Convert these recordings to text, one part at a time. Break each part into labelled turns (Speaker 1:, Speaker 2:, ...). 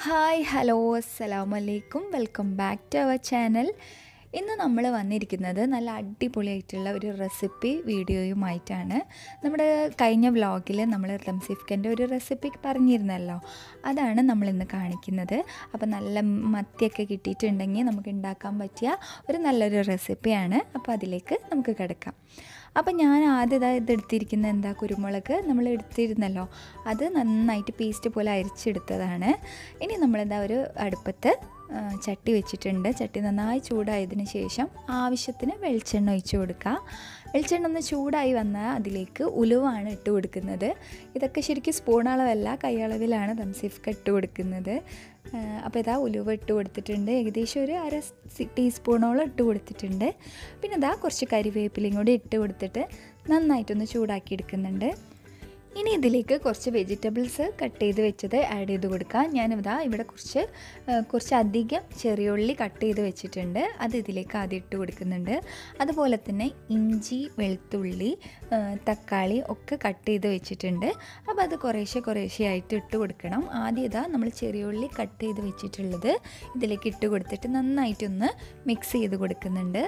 Speaker 1: hi hello അസ്സലാമു അലൈക്കും welcome back to our channel ഇന്ന് നമ്മൾ വന്നിരിക്കുന്നത് നല്ല അടിപൊളിയായിട്ടുള്ള ഒരു റെസിപ്പി വീഡിയോയുമായിട്ടാണ് നമ്മുടെ കഴിഞ്ഞ വ്ളോഗിൽ നമ്മൾ റംസിഫ്ക്കൻ്റെ ഒരു റെസിപ്പി പറഞ്ഞിരുന്നല്ലോ അതാണ് നമ്മളിന്ന് കാണിക്കുന്നത് അപ്പോൾ നല്ല മത്തിയൊക്കെ കിട്ടിയിട്ടുണ്ടെങ്കിൽ നമുക്ക് ഉണ്ടാക്കാൻ പറ്റിയ ഒരു നല്ലൊരു റെസിപ്പിയാണ് അപ്പോൾ അതിലേക്ക് നമുക്ക് കിടക്കാം അപ്പം ഞാൻ ആദ്യം ഇതാ ഇതെടുത്തിരിക്കുന്ന എന്താ കുരുമുളക് നമ്മൾ എടുത്തിരുന്നല്ലോ അത് നന്നായിട്ട് പേസ്റ്റ് പോലെ അരിച്ചെടുത്തതാണ് ഇനി നമ്മളിതാ ഒരു അടുപ്പത്ത് ആ, ചട്ടി വെച്ചിട്ടുണ്ട് ചട്ടി നന്നായി ചൂടായതിന് ശേഷം ആവശ്യത്തിന് വെളിച്ചെണ്ണ ഒഴിച്ച് കൊടുക്കുക വെളിച്ചെണ്ണ ഒന്ന് ചൂടായി വന്നാൽ അതിലേക്ക് ഉലുവാണ് ഇട്ട് കൊടുക്കുന്നത് ഇതൊക്കെ ശരിക്കും സ്പൂൺ അളവല്ല കൈയളവിലാണ് തംസിഫ്ക്ക് ഇട്ട് കൊടുക്കുന്നത് അപ്പോൾ ഇതാ ഉലുവ ഇട്ട് കൊടുത്തിട്ടുണ്ട് ഏകദേശം ഒരു അര സി- ടീസ്പൂണോളം ഇട്ട് കൊടുത്തിട്ടുണ്ട് പിന്നെ ഇതാ കുറച്ച് കരിവേപ്പിലയും കൂടി ഇട്ട് കൊടുത്തിട്ട് നന്നായിട്ടൊന്ന് ചൂടാക്കി എടുക്കുന്നുണ്ട് ഇനി ഇതിലേക്ക് കുറച്ച് വെജിറ്റബിൾസ് കട്ട് ചെയ്ത് വെച്ചത് ആഡ് ചെയ്ത് കൊടുക്കാം ഞാനിതാ ഇവിടെ കുറച്ച് ആ, കുറച്ച് അധികം ചെറിയുള്ളി കട്ട് ചെയ്ത് വെച്ചിട്ടുണ്ട് അത് ഇതിലേക്ക് ആദ്യം ഇട്ട് കൊടുക്കുന്നുണ്ട് അതുപോലെ തന്നെ ഇഞ്ചി വെളുത്തുള്ളി ആ, തക്കാളി ഒക്കെ കട്ട് ചെയ്ത് വെച്ചിട്ടുണ്ട് അപ്പോൾ അത് കുറേശ്ശെ കുറേശ്ശെ ആയിട്ട് ഇട്ട് കൊടുക്കണം ആദ്യം ഇതാ നമ്മൾ ചെറിയുള്ളി കട്ട് ചെയ്ത് വെച്ചിട്ടുള്ളത് ഇതിലേക്ക് ഇട്ട് കൊടുത്തിട്ട് നന്നായിട്ടൊന്ന് മിക്സ് ചെയ്ത് കൊടുക്കുന്നുണ്ട്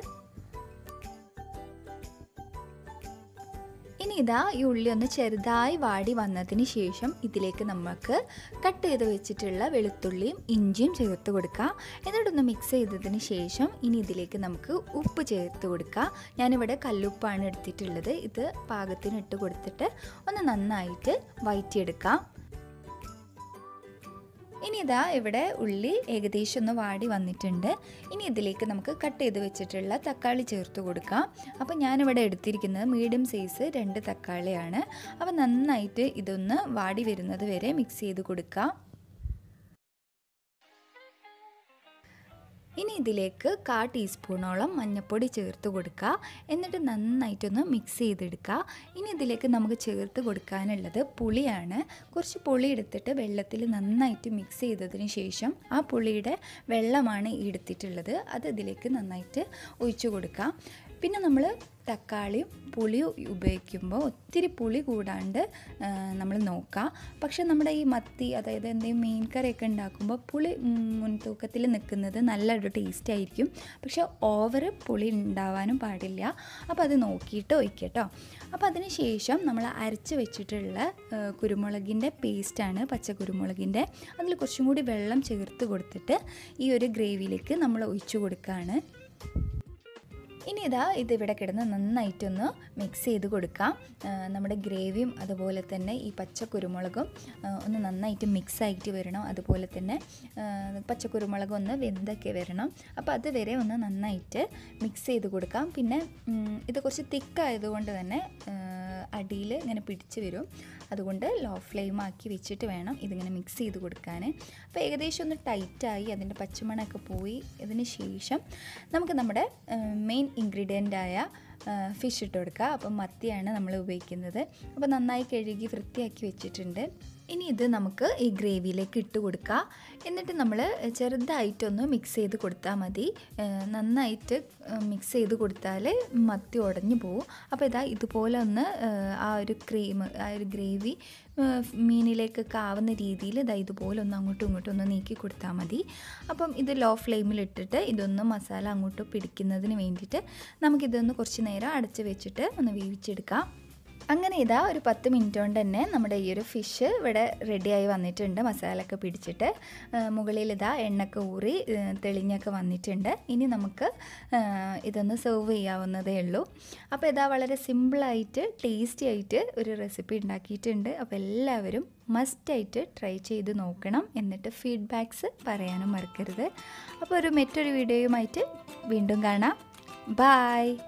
Speaker 1: ഇനി ഇതാ ഈ ഉള്ളി ഒന്ന് ചെറുതായി വാടി വന്നതിന് ശേഷം ഇതിലേക്ക് നമുക്ക് കട്ട് ചെയ്ത് വെച്ചിട്ടുള്ള വെളുത്തുള്ളിയും ഇഞ്ചിയും ചേർത്ത് കൊടുക്കാം എന്നിട്ടൊന്ന് മിക്സ് ചെയ്തതിന് ശേഷം ഇനി ഇതിലേക്ക് നമുക്ക് ഉപ്പ് ചേർത്ത് കൊടുക്കാം ഞാനിവിടെ കല്ലുപ്പാണ് എടുത്തിട്ടുള്ളത് ഇത് പാകത്തിന് ഇട്ട് കൊടുത്തിട്ട് ഒന്ന് നന്നായിട്ട് വയറ്റിയെടുക്കാം ഇനി ഇതാ ഇവിടെ ഉള്ളി ഏകദേശം ഒന്ന് വാടി വന്നിട്ടുണ്ട് ഇനി ഇതിലേക്ക് നമുക്ക് കട്ട് ചെയ്ത് വെച്ചിട്ടുള്ള തക്കാളി ചേർത്ത് കൊടുക്കാം അപ്പോൾ ഞാനിവിടെ എടുത്തിരിക്കുന്നത് മീഡിയം സൈസ് രണ്ട് തക്കാളിയാണ് അപ്പോൾ നന്നായിട്ട് ഇതൊന്ന് വാടി വരുന്നത് വരെ മിക്സ് ചെയ്ത് കൊടുക്കാം ഇനി ഇതിലേക്ക് കാ ടീസ്പൂണോളം മഞ്ഞൾപ്പൊടി ചേർത്ത് കൊടുക്കുക എന്നിട്ട് നന്നായിട്ടൊന്ന് മിക്സ് ചെയ്തെടുക്കുക ഇനി ഇതിലേക്ക് നമുക്ക് ചേർത്ത് കൊടുക്കാനുള്ളത് പുളിയാണ് കുറച്ച് പുളി എടുത്തിട്ട് വെള്ളത്തിൽ നന്നായിട്ട് മിക്സ് ചെയ്തതിന് ശേഷം ആ പുളിയുടെ വെള്ളമാണ് ഈ എടുത്തിട്ടുള്ളത് അത് ഇതിലേക്ക് നന്നായിട്ട് ഒഴിച്ചു കൊടുക്കാം പിന്നെ നമ്മൾ തക്കാളിയും പുളിയും ഉപയോഗിക്കുമ്പോൾ ഒത്തിരി പുളി കൂടാണ്ട് നമ്മൾ നോക്കാം പക്ഷെ നമ്മുടെ ഈ മത്തി അതായത് എന്തെങ്കിലും മീൻ കറിയൊക്കെ ഉണ്ടാക്കുമ്പോൾ പുളി ഉം, മുൻതൂക്കത്തിൽ നിൽക്കുന്നത് നല്ലൊരു ടേസ്റ്റ് ആയിരിക്കും പക്ഷെ ഓവർ പുളി ഉണ്ടാവാനും പാടില്ല അപ്പോൾ അത് നോക്കിയിട്ട് ഒഴിക്കട്ടോ അപ്പോൾ അതിന് ശേഷം നമ്മൾ അരച്ച് വെച്ചിട്ടുള്ള ആ, കുരുമുളകിൻ്റെ പേസ്റ്റാണ് പച്ച കുരുമുളകിൻ്റെ അതിൽ കുറച്ചും കൂടി വെള്ളം ചേർത്ത് കൊടുത്തിട്ട് ഈ ഒരു ഗ്രേവിയിലേക്ക് നമ്മൾ ഒഴിച്ചു കൊടുക്കുകയാണ് ഇനി ഇതാ ഇതിവിടെ കിടന്ന് നന്നായിട്ടൊന്ന് മിക്സ് ചെയ്ത് കൊടുക്കാം ആ, നമ്മുടെ ഗ്രേവിയും അതുപോലെ തന്നെ ഈ പച്ച കുരുമുളകും ആ, ഒന്ന് നന്നായിട്ട് മിക്സ് ആയിട്ട് വരണം അതുപോലെ തന്നെ ആ, പച്ച കുരുമുളക് ഒന്ന് വെന്തൊക്കെ വരണം അപ്പോൾ അതുവരെ ഒന്ന് നന്നായിട്ട് മിക്സ് ചെയ്ത് കൊടുക്കാം പിന്നെ ഉം, ഇത് കുറച്ച് തിക്കായതുകൊണ്ട് തന്നെ അടിയിൽ ഇങ്ങനെ പിടിച്ച് വരും അതുകൊണ്ട് ലോ ഫ്ലെയിം ആക്കി വെച്ചിട്ട് വേണം ഇതിങ്ങനെ മിക്സ് ചെയ്ത് കൊടുക്കാൻ അപ്പോൾ ഏകദേശം ഒന്ന് ടൈറ്റായി അതിൻ്റെ പച്ചമണമൊക്കെ പോയി ഇതിന് ശേഷം നമുക്ക് നമ്മുടെ മെയിൻ ഇൻഗ്രീഡിയൻ്റായ ഫിഷ് ഇട്ട് കൊടുക്കുക അപ്പം മത്തിയാണ് നമ്മൾ ഉപയോഗിക്കുന്നത് അപ്പോൾ നന്നായി കഴുകി വൃത്തിയാക്കി വെച്ചിട്ടുണ്ട് ഇനി ഇത് നമുക്ക് ഈ ഗ്രേവിയിലേക്ക് ഇട്ട് കൊടുക്കുക എന്നിട്ട് നമ്മൾ ചെറുതായിട്ടൊന്ന് മിക്സ് ചെയ്ത് കൊടുത്താൽ മതി ഏഹ് നന്നായിട്ട് മിക്സ് ചെയ്ത് കൊടുത്താൽ മത്തി ഉടഞ്ഞു പോകും അപ്പോൾ ഇതാ ഇതുപോലെ ഒന്ന് ഏഹ് ആ ഒരു ക്രീം ആ ഒരു ഗ്രേവി ഏഹ് മീനിലേക്കൊക്കെ ആവുന്ന രീതിയിൽ ഇതാ ഇതുപോലെ ഒന്ന് അങ്ങോട്ടും ഇങ്ങോട്ടും ഒന്ന് നീക്കി കൊടുത്താൽ മതി അപ്പം ഇത് ലോ ഫ്ലെയിമിലിട്ടിട്ട് ഇതൊന്ന് മസാല അങ്ങോട്ട് പിടിക്കുന്നതിന് വേണ്ടിയിട്ട് നമുക്കിതൊന്ന് കുറച്ച് നേരം അടച്ച് വെച്ചിട്ട് ഒന്ന് വേവിച്ചെടുക്കാം അങ്ങനെ ഇതാ ഒരു പത്ത് മിനിറ്റ് കൊണ്ട് തന്നെ നമ്മുടെ ഈ ഒരു ഫിഷ് ഇവിടെ റെഡിയായി വന്നിട്ടുണ്ട് മസാലയൊക്കെ പിടിച്ചിട്ട് ആ, മുകളിൽ ഇതാ എണ്ണയൊക്കെ ഊറി ആ, തെളിഞ്ഞൊക്കെ വന്നിട്ടുണ്ട് ഇനി നമുക്ക് ആ, ഇതൊന്ന് സെർവ് ചെയ്യാവുന്നതേ ഉള്ളൂ അപ്പോൾ ഇതാ വളരെ സിമ്പിളായിട്ട് ടേസ്റ്റി ആയിട്ട് ഒരു റെസിപ്പി ഉണ്ടാക്കിയിട്ടുണ്ട് അപ്പോൾ എല്ലാവരും മസ്റ്റായിട്ട് ട്രൈ ചെയ്ത് നോക്കണം എന്നിട്ട് ഫീഡ്ബാക്ക്സ് പറയാനും മറക്കരുത് അപ്പോൾ ഒരു മറ്റൊരു വീഡിയോയുമായിട്ട് വീണ്ടും കാണാം ബായ്